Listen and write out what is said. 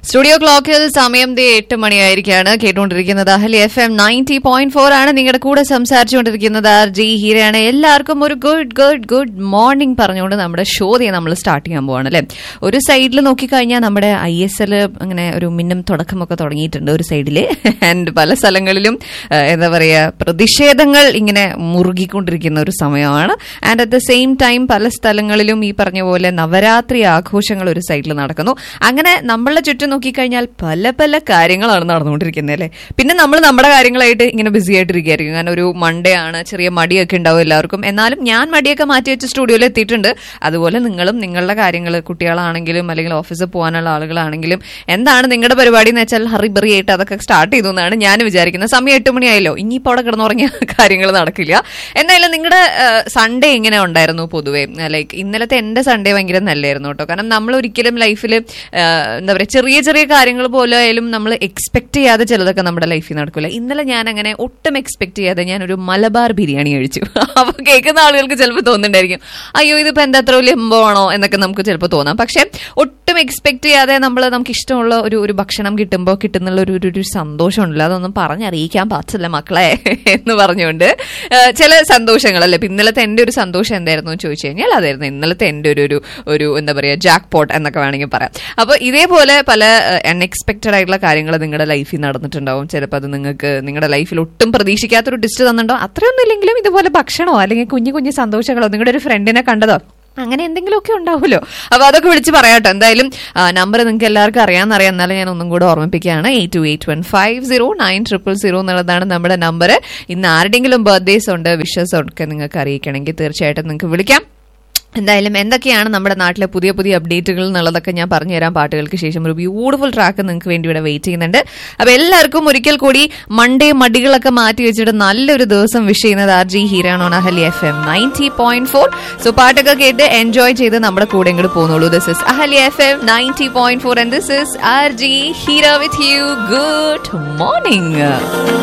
studio ക്ലോക്കിൽ സമയം ദേ എട്ട് മണിയായിരിക്കാണ് കേട്ടുകൊണ്ടിരിക്കുന്നത് Ahalia F M ninety point four ആണ് നിങ്ങളുടെ കൂടെ സംസാരിച്ചുകൊണ്ടിരിക്കുന്നത് ആർ ജി ഹീരയാണ് എല്ലാവർക്കും ഒരു ഗുഡ് ഗുഡ് ഗുഡ് മോർണിംഗ് പറഞ്ഞുകൊണ്ട് നമ്മുടെ ഷോ ദേ നമ്മൾ സ്റ്റാർട്ട് ചെയ്യാൻ പോവാണ് അല്ലെ ഒരു സൈഡിൽ നോക്കിക്കഴിഞ്ഞാൽ നമ്മുടെ ഐ എസ് എൽ അങ്ങനെ ഒരു മിന്നും തുടക്കമൊക്കെ തുടങ്ങിയിട്ടുണ്ട് ഒരു സൈഡില് ആൻഡ് പല സ്ഥലങ്ങളിലും ആ, എന്താ പറയാ പ്രതിഷേധങ്ങൾ ഇങ്ങനെ മുറുകിക്കൊണ്ടിരിക്കുന്ന ഒരു സമയമാണ് and at the same time പല സ്ഥലങ്ങളിലും ഈ പറഞ്ഞ പോലെ നവരാത്രി ആഘോഷങ്ങൾ ഒരു സൈഡിൽ നടക്കുന്നു അങ്ങനെ നമ്മളുടെ ചുറ്റും നോക്കിക്കഴിഞ്ഞാൽ പല പല കാര്യങ്ങളാണ് നടന്നുകൊണ്ടിരിക്കുന്നത് അല്ലേ പിന്നെ നമ്മൾ നമ്മുടെ കാര്യങ്ങളായിട്ട് ഇങ്ങനെ ബിസി ആയിട്ടിരിക്കുകയായിരിക്കും കാരണം ഒരു മൺഡേ ആണ് ചെറിയ മടിയൊക്കെ ഉണ്ടാവും എല്ലാവർക്കും എന്നാലും ഞാൻ മടിയൊക്കെ മാറ്റി വെച്ച് സ്റ്റുഡിയോയിൽ എത്തിയിട്ടുണ്ട് അതുപോലെ നിങ്ങളും നിങ്ങളുടെ കാര്യങ്ങൾ കുട്ടികളാണെങ്കിലും അല്ലെങ്കിൽ ഓഫീസിൽ പോകാനുള്ള ആളുകളാണെങ്കിലും എന്താണ് നിങ്ങളുടെ പരിപാടി എന്ന് വെച്ചാൽ ഹറിബറി ആയിട്ട് അതൊക്കെ സ്റ്റാർട്ട് ചെയ്തു എന്നാണ് ഞാൻ വിചാരിക്കുന്നത് സമയം എട്ട് മണിയായല്ലോ ഇനിയിപ്പോൾ അവിടെ കിടന്നുറങ്ങിയ കാര്യങ്ങൾ നടക്കില്ല എന്തായാലും നിങ്ങളുടെ സൺഡേ എങ്ങനെ ഉണ്ടായിരുന്നു പൊതുവേ ലൈക്ക് ഇന്നലത്തെ എന്റെ സൺഡേ ഭയങ്കര നല്ലായിരുന്നു കേട്ടോ കാരണം നമ്മൾ ഒരിക്കലും ലൈഫിൽ എന്താ പറയുക ചെറിയ ചെറിയ കാര്യങ്ങൾ പോലെ ആയാലും നമ്മൾ എക്സ്പെക്ട് ചെയ്യാതെ ചിലതൊക്കെ നമ്മുടെ ലൈഫിൽ നടക്കില്ല ഇന്നലെ ഞാൻ അങ്ങനെ ഒട്ടും എക്സ്പെക്ട് ചെയ്യാതെ ഞാൻ ഒരു മലബാർ ബിരിയാണി കഴിച്ചു അപ്പൊ കേൾക്കുന്ന ആളുകൾക്ക് ചിലപ്പോൾ തോന്നുന്നുണ്ടായിരിക്കും അയ്യോ ഇതിപ്പോ എന്താ അത്ര വലിയ സംഭവമാണോ എന്നൊക്കെ നമുക്ക് ചിലപ്പോൾ തോന്നാം പക്ഷെ ഒട്ടും എക്സ്പെക്ട് ചെയ്യാതെ നമ്മൾ നമുക്ക് ഇഷ്ടമുള്ള ഒരു ഒരു ഭക്ഷണം കിട്ടുമ്പോൾ കിട്ടുന്നുള്ള ഒരു ഒരു- ഒരു സന്തോഷമുണ്ടല്ലോ അതൊന്നും പറഞ്ഞറിയിക്കാൻ പറ്റില്ല മക്കളെ എന്ന് പറഞ്ഞുകൊണ്ട് ആ, ചില സന്തോഷങ്ങളല്ലേ ഇപ്പൊ ഇന്നലത്തെ എന്റെ ഒരു സന്തോഷം എന്തായിരുന്നു എന്ന് ചോദിച്ചു കഴിഞ്ഞാൽ അതായിരുന്നു ഇന്നലത്തെ എന്റെ ഒരു ഒരു ഒരു എന്താ പറയാ ജാക്ക് പോട്ട് എന്നൊക്കെ വേണമെങ്കിൽ പറയാം അപ്പൊ ഇതേപോലെ പല അൺഎക്സ്പെക്ടഡ് ആയിട്ടുള്ള കാര്യങ്ങൾ നിങ്ങളുടെ ലൈഫിൽ നടന്നിട്ടുണ്ടാവും ചിലപ്പോൾ അത് നിങ്ങൾക്ക് നിങ്ങളുടെ ലൈഫിൽ ഒട്ടും പ്രതീക്ഷിക്കാത്തൊരു ഡിസ്റ്റ് തന്നിട്ടുണ്ടാവും അത്രയൊന്നും ഇല്ലെങ്കിലും ഇതുപോലെ ഭക്ഷണമോ അല്ലെങ്കിൽ കുഞ്ഞു കുഞ്ഞു സന്തോഷങ്ങളോ നിങ്ങളുടെ ഒരു ഫ്രണ്ടിനെ കണ്ടതോ അങ്ങനെ എന്തെങ്കിലുമൊക്കെ ഉണ്ടാവുമല്ലോ അപ്പൊ അതൊക്കെ വിളിച്ച് പറയാട്ടോ എന്തായാലും നമ്പർ നിങ്ങൾക്ക് എല്ലാവർക്കും അറിയാമെന്നറിയാം എന്നാലും ഞാൻ ഒന്നും കൂടെ ഓർമ്മിപ്പിക്കുകയാണ് eight two eight one five zero nine triple zero എന്നുള്ളതാണ് നമ്മുടെ നമ്പർ ഇന്ന് ആരുടെയെങ്കിലും ബർത്ത്ഡേസ് ഉണ്ട് വിഷസ് ഒക്കെ നിങ്ങൾക്ക് അറിയിക്കണമെങ്കിൽ തീർച്ചയായിട്ടും നിങ്ങൾക്ക് വിളിക്കാം എന്തായാലും എന്തൊക്കെയാണ് നമ്മുടെ നാട്ടിലെ പുതിയ പുതിയ അപ്ഡേറ്റുകൾ എന്നുള്ളതൊക്കെ ഞാൻ പറഞ്ഞുതരാം പാട്ടുകൾക്ക് ശേഷം ഒരു ബ്യൂട്ടിഫുൾ ട്രാക്ക് നിങ്ങൾക്ക് വേണ്ടി ഇവിടെ വെയിറ്റ് ചെയ്യുന്നുണ്ട് അപ്പൊ എല്ലാവർക്കും ഒരിക്കൽ കൂടി മൺഡേ മടികളൊക്കെ മാറ്റി വെച്ചിട്ട് നല്ലൊരു ദിവസം വിഷ് ചെയ്യുന്നത് ആർ ജി ഹീരാണോൺ Ahalia F M ninety point four so പാട്ടൊക്കെ കേട്ട് എൻജോയ് ചെയ്ത് നമ്മുടെ കൂടെ ഇങ്ങോട്ട് പോകുന്നുള്ളൂ this is Ahalia F M ninety point four and this is R G Heera with you good morning